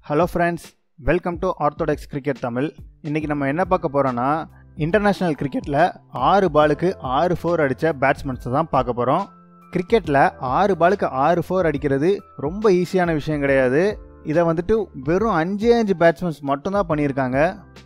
hello friends welcome to orthodox cricket Tamil இன்றைக்கி நம்ம என்ன பார்க்க போகிறோன்னா இன்டர்நேஷ்னல் கிரிக்கெட்டில் ஆறு பாலுக்கு ஆறு ஃபோர் அடித்த பேட்ஸ்மேன்ஸை தான் பார்க்க போகிறோம் கிரிக்கெட்டில் ஆறு பாலுக்கு ஆறு ஃபோர் அடிக்கிறது ரொம்ப ஈஸியான விஷயம் கிடையாது இதை வந்துட்டு வெறும் அஞ்சே அஞ்சு பேட்ஸ்மேன்ஸ் மட்டும்தான் பண்ணியிருக்காங்க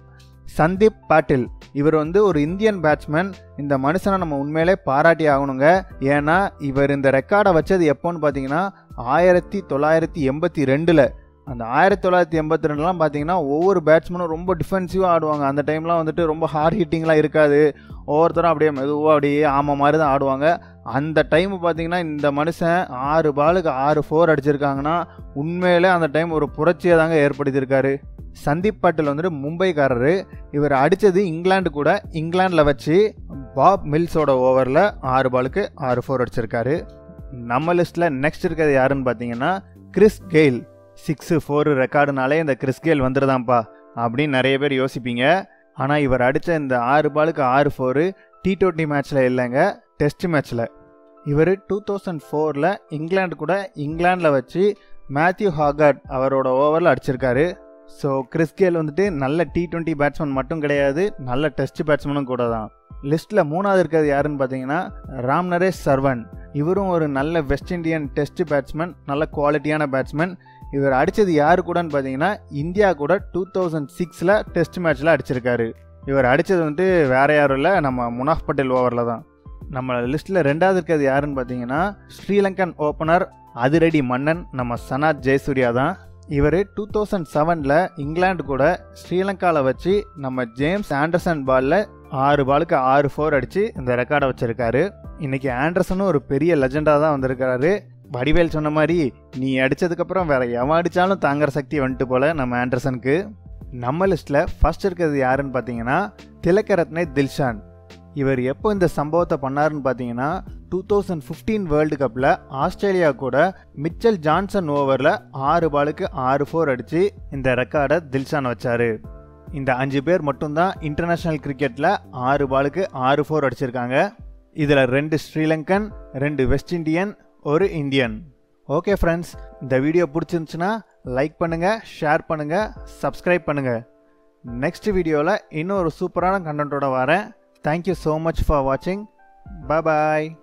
சந்தீப் பாட்டில் இவர் வந்து ஒரு இந்தியன் பேட்ஸ்மேன் இந்த மனுஷனை நம்ம உண்மையிலே பாராட்டி ஆகணுங்க ஏன்னா இவர் இந்த ரெக்கார்டை வச்சது எப்போன்னு பார்த்தீங்கன்னா ஆயிரத்தி தொள்ளாயிரத்தி எண்பத்தி ரெண்டில் அந்த ஆயிரத்தி தொள்ளாயிரத்தி எண்பத்தி ரெண்டுலாம் பார்த்தீங்கன்னா ஒவ்வொரு பேட்ஸ்மேனும் ரொம்ப டிஃபென்சிவாக ஆடுவாங்க அந்த டைம்லாம் வந்துட்டு ரொம்ப ஹார்ட் ஹிட்டிங்லாம் இருக்காது ஒவ்வொருத்தரும் அப்படியே மெதுவாக அப்படியே ஆமாம் மாதிரி தான் ஆடுவாங்க அந்த டைம் பார்த்தீங்கன்னா இந்த மனுஷன் ஆறு பாலுக்கு ஆறு ஃபோர் அடிச்சிருக்காங்கன்னா உண்மையிலே அந்த டைம் ஒரு புரட்சியை தாங்க ஏற்படுத்தியிருக்காரு சந்தீப் பாட்டில் வந்துட்டு மும்பைக்காரரு இவர் அடித்தது இங்கிலாந்து கூட இங்கிலாந்தில் வச்சு பாப் மில்ஸோட ஓவரில் ஆறு பாலுக்கு ஆறு ஃபோர் அடிச்சிருக்காரு நம்ம லிஸ்ட்டில் நெக்ஸ்ட் இருக்கிறது யாருன்னு பார்த்தீங்கன்னா கிறிஸ் கெயில் சிக்ஸு ஃபோரு ரெக்கார்டுனாலே இந்த கிறிஸ் கெயில் வந்துடுதான்ப்பா அப்படின்னு நிறைய பேர் யோசிப்பீங்க ஆனால் இவர் அடித்த இந்த ஆறு பாலுக்கு ஆறு ஃபோரு டி டுவெண்ட்டி மேட்ச்சில் இல்லைங்க டெஸ்ட் மேட்ச்சில் இவர் டூ தௌசண்ட் ஃபோரில் இங்கிலாந்து கூட இங்கிலாந்தில் வச்சு மேத்யூ ஹாகார்ட் அவரோட ஓவரில் அடிச்சிருக்காரு ஸோ கிறிஸ்கேல் வந்துட்டு நல்ல டி டுவெண்ட்டி பேட்ஸ்மேன் மட்டும் கிடையாது நல்ல டெஸ்ட் பேட்ஸ்மேனும் கூட தான் லிஸ்ட்டில் மூணாவது இருக்கிறது யாருன்னு பார்த்தீங்கன்னா ராம் நரேஷ் சர்வன் இவரும் ஒரு நல்ல வெஸ்ட் இண்டியன் டெஸ்ட் பேட்ஸ்மேன் நல்ல குவாலிட்டியான பேட்ஸ்மேன் இவர் அடித்தது யார் கூடன்னு பார்த்தீங்கன்னா இந்தியா கூட டூ தௌசண்ட் சிக்ஸில் டெஸ்ட் மேட்ச்சில் அடிச்சிருக்காரு இவர் அடித்தது வந்துட்டு வேற யாரும் இல்லை நம்ம முனாஃப் பட்டேல் ஓவரில் தான் நம்ம லிஸ்ட்டில் ரெண்டாவது இருக்கிறது யாருன்னு பார்த்தீங்கன்னா ஸ்ரீலங்கன் ஓப்பனர் அதிரடி மன்னன் நம்ம சனாத் ஜெயசூர்யா தான் இவர் டூ தௌசண்ட் செவனில் இங்கிலாந்து கூட ஸ்ரீலங்காவில் வச்சு நம்ம ஜேம்ஸ் ஆண்டர்சன் பாலில் ஆறு பாலுக்கு ஆறு ஃபோர் அடித்து இந்த ரெக்கார்டை வச்சுருக்காரு இன்றைக்கி ஆண்டர்சனும் ஒரு பெரிய லெஜெண்டாக தான் வந்திருக்காரு வடிவேல் சொன்ன மாதிரி நீ அடித்ததுக்கப்புறம் வேற எவன் அடித்தாலும் தாங்குற சக்தி வந்துட்டு போல நம்ம ஆண்டர்சனுக்கு நம்ம லிஸ்ட்டில் ஃபர்ஸ்ட் இருக்கிறது யாருன்னு பார்த்தீங்கன்னா திலக்கரத்னே தில்ஷான் இவர் எப்போ இந்த சம்பவத்தை பண்ணாருன்னு பார்த்தீங்கன்னா டூ தௌசண்ட் ஃபிஃப்டீன் வேர்ல்டு கப்பில் ஆஸ்திரேலியா கூட மிச்சல் ஜான்சன் ஓவரில் ஆறு பாலுக்கு ஆறு ஃபோர் அடித்து இந்த ரெக்கார்டை தில்ஷான் வச்சார் இந்த அஞ்சு பேர் மட்டும்தான் இன்டர்நேஷ்னல் கிரிக்கெட்டில் ஆறு பாலுக்கு ஆறு ஃபோர் அடிச்சிருக்காங்க இதில் ரெண்டு ஸ்ரீலங்கன் ரெண்டு வெஸ்ட் இண்டியன் ஒரு இந்தியன் ஓகே ஃப்ரெண்ட்ஸ் இந்த வீடியோ பிடிச்சிருந்துச்சுன்னா லைக் பண்ணுங்கள் ஷேர் பண்ணுங்கள் சப்ஸ்கிரைப் பண்ணுங்கள் நெக்ஸ்ட் வீடியோவில் இன்னும் ஒரு சூப்பரான கண்டென்ட்டோட வரேன் தேங்க்யூ ஸோ மச் ஃபார் வாட்சிங் பாய்